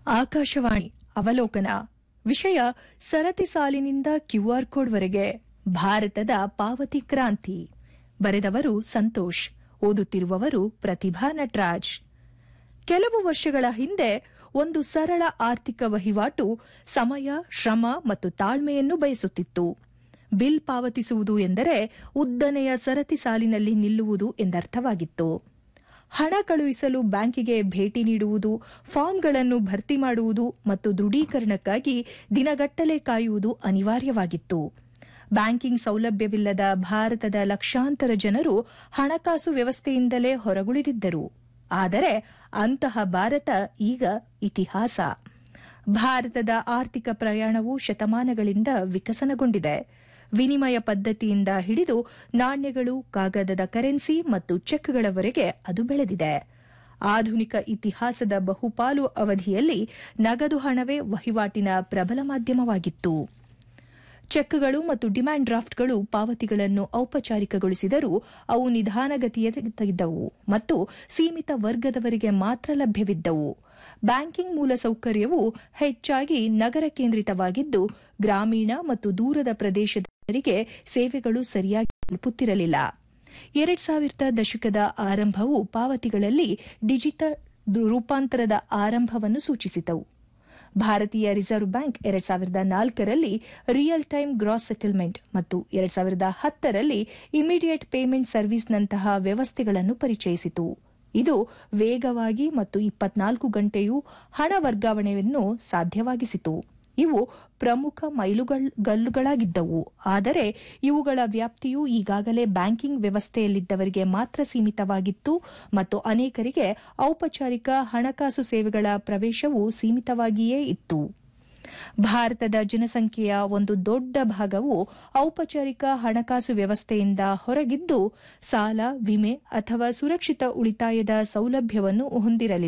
ಆಕಾಶವಾಣಿ ಅವಲೋಕನ ವಿಷಯ ಸರತಿ ಸಾಲಿನಿಂದ ಕ್ಯೂಆರ್ ಕೋಡ್ವರೆಗೆ ಭಾರತದ ಪಾವತಿ ಕ್ರಾಂತಿ ಬರೆದವರು ಸಂತೋಷ್ ಓದುತ್ತಿರುವವರು ಪ್ರತಿಭಾ ನಟರಾಜ್ ಕೆಲವು ವರ್ಷಗಳ ಹಿಂದೆ ಒಂದು ಸರಳ ಆರ್ಥಿಕ ವಹಿವಾಟು ಸಮಯ ಶ್ರಮ ಮತ್ತು ತಾಳ್ಮೆಯನ್ನು ಬಯಸುತ್ತಿತ್ತು ಬಿಲ್ ಪಾವತಿಸುವುದು ಎಂದರೆ ಉದ್ದನೆಯ ಸರತಿ ಸಾಲಿನಲ್ಲಿ ನಿಲ್ಲುವುದು ಎಂದರ್ಥವಾಗಿತ್ತು ಹಣ ಕಳುಹಿಸಲು ಬ್ಯಾಂಕಿಗೆ ಭೇಟಿ ನೀಡುವುದು ಫಾರ್ಮ್ಗಳನ್ನು ಭರ್ತಿ ಮಾಡುವುದು ಮತ್ತು ದೃಢೀಕರಣಕ್ಕಾಗಿ ದಿನಗಟ್ಟಲೆ ಕಾಯುವುದು ಅನಿವಾರ್ಯವಾಗಿತ್ತು ಬ್ಯಾಂಕಿಂಗ್ ಸೌಲಭ್ಯವಿಲ್ಲದ ಭಾರತದ ಲಕ್ಷಾಂತರ ಜನರು ಹಣಕಾಸು ವ್ಯವಸ್ಥೆಯಿಂದಲೇ ಹೊರಗುಳಿದಿದ್ದರು ಆದರೆ ಅಂತಹ ಭಾರತ ಈಗ ಇತಿಹಾಸ ಭಾರತದ ಆರ್ಥಿಕ ಪ್ರಯಾಣವು ಶತಮಾನಗಳಿಂದ ವಿಕಸನಗೊಂಡಿದೆ ವಿನಿಮಯ ಪದ್ಧತಿಯಿಂದ ಹಿಡಿದು ನಾಣ್ಯಗಳು ಕಾಗದದ ಕರೆನ್ಸಿ ಮತ್ತು ಚೆಕ್ಗಳವರೆಗೆ ಅದು ಬೆಳೆದಿದೆ ಆಧುನಿಕ ಇತಿಹಾಸದ ಬಹುಪಾಲು ಅವಧಿಯಲ್ಲಿ ನಗದು ಹಣವೇ ವಹಿವಾಟಿನ ಪ್ರಬಲ ಮಾಧ್ಯಮವಾಗಿತ್ತು ಚೆಕ್ಗಳು ಮತ್ತು ಡಿಮ್ಯಾಂಡ್ ಡ್ರಾಫ್ಟ್ಗಳು ಪಾವತಿಗಳನ್ನು ಔಪಚಾರಿಕಗೊಳಿಸಿದರೂ ಅವು ನಿಧಾನಗತಿಯಲ್ಲಿದ್ದವು ಮತ್ತು ಸೀಮಿತ ವರ್ಗದವರಿಗೆ ಮಾತ್ರ ಲಭ್ಯವಿದ್ದವು ಬ್ಯಾಂಕಿಂಗ್ ಮೂಲಸೌಕರ್ಯವು ಹೆಚ್ಚಾಗಿ ನಗರ ಕೇಂದ್ರಿತವಾಗಿದ್ದು ಗ್ರಾಮೀಣ ಮತ್ತು ದೂರದ ಪ್ರದೇಶದ ಜನರಿಗೆ ಸೇವೆಗಳು ಸರಿಯಾಗಿ ತಲುಪುತ್ತಿರಲಿಲ್ಲ ಎರಡ್ ಸಾವಿರದ ದಶಕದ ಆರಂಭವು ಪಾವತಿಗಳಲ್ಲಿ ಡಿಜಿಟಲ್ ರೂಪಾಂತರದ ಆರಂಭವನ್ನು ಸೂಚಿಸಿತು ಭಾರತೀಯ ರಿಸರ್ವ್ ಬ್ಯಾಂಕ್ ಎರಡ್ ಸಾವಿರದ ನಾಲ್ಕರಲ್ಲಿ ರಿಯಲ್ ಟೈಮ್ ಗ್ರಾಸ್ ಸೆಟಲ್ಮೆಂಟ್ ಮತ್ತು ಎರಡ್ ಸಾವಿರದ ಹತ್ತರಲ್ಲಿ ಇಮಿಡಿಯೇಟ್ ಪೇಮೆಂಟ್ ಸರ್ವಿಸ್ನಂತಹ ವ್ಯವಸ್ಥೆಗಳನ್ನು ಪರಿಚಯಿಸಿತು ಇದು ವೇಗವಾಗಿ ಮತ್ತು ಇಪ್ಪತ್ನಾಲ್ಕು ಗಂಟೆಯೂ ಹಣ ವರ್ಗಾವಣೆಯನ್ನು ಸಾಧ್ಯವಾಗಿಸಿತು ಇವು ಪ್ರಮುಖ ಮೈಲುಗಲ್ಲುಗಳಾಗಿದ್ದವು ಆದರೆ ಇವುಗಳ ವ್ಯಾಪ್ತಿಯು ಈಗಾಗಲೇ ಬ್ಯಾಂಕಿಂಗ್ ವ್ಯವಸ್ಥೆಯಲ್ಲಿದ್ದವರಿಗೆ ಮಾತ್ರ ಸೀಮಿತವಾಗಿತ್ತು ಮತ್ತು ಅನೇಕರಿಗೆ ಔಪಚಾರಿಕ ಹಣಕಾಸು ಸೇವೆಗಳ ಪ್ರವೇಶವು ಸೀಮಿತವಾಗಿಯೇ ಇತ್ತು ಭಾರತದ ಜನಸಂಖ್ಯೆಯ ಒಂದು ದೊಡ್ಡ ಭಾಗವು ಔಪಚಾರಿಕ ಹಣಕಾಸು ವ್ಯವಸ್ಥೆಯಿಂದ ಹೊರಗಿದ್ದು ಸಾಲ ವಿಮೆ ಅಥವಾ ಸುರಕ್ಷಿತ ಉಳಿತಾಯದ ಸೌಲಭ್ಯವನ್ನು ಹೊಂದಿರಲಿಲ್ಲ